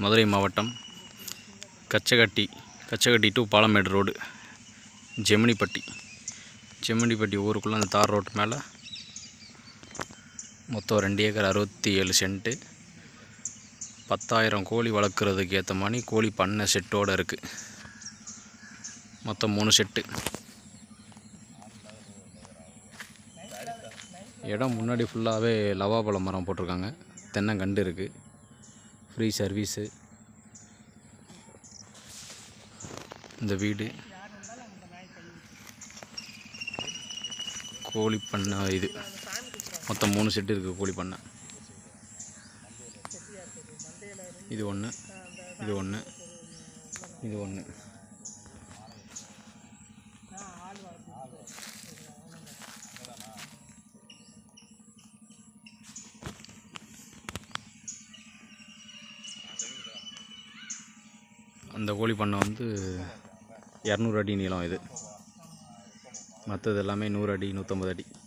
மதுரை மாவட்டம் Kachakatti Kachakatti to Palamedu road Geminipatti Geminipatti ஊருக்குள்ளே அந்த தார் ரோட்டு மேலே மொத்தம் ரெண்டு ஏக்கர் அறுபத்தி ஏழு சென்ட்டு பத்தாயிரம் கோழி வளர்க்குறதுக்கு ஏற்ற மாதிரி கோழி பண்ணை செட்டோடு இருக்குது மொத்தம் மூணு செட்டு இடம் முன்னாடி ஃபுல்லாகவே லவாப்பழ மரம் போட்டிருக்காங்க தென்னங்கண்டு இருக்குது ஃப்ரீ சர்வீஸு இந்த வீடு கோழி பண்ணை இது மொத்தம் மூணு செட்டு இருக்குது கோழி பண்ணை இது ஒன்று இது ஒன்று இது ஒன்று அந்த கோழி பண்ணை வந்து இரநூறு அடி நீளம் இது மற்றது எல்லாமே நூறு அடி நூற்றம்பது அடி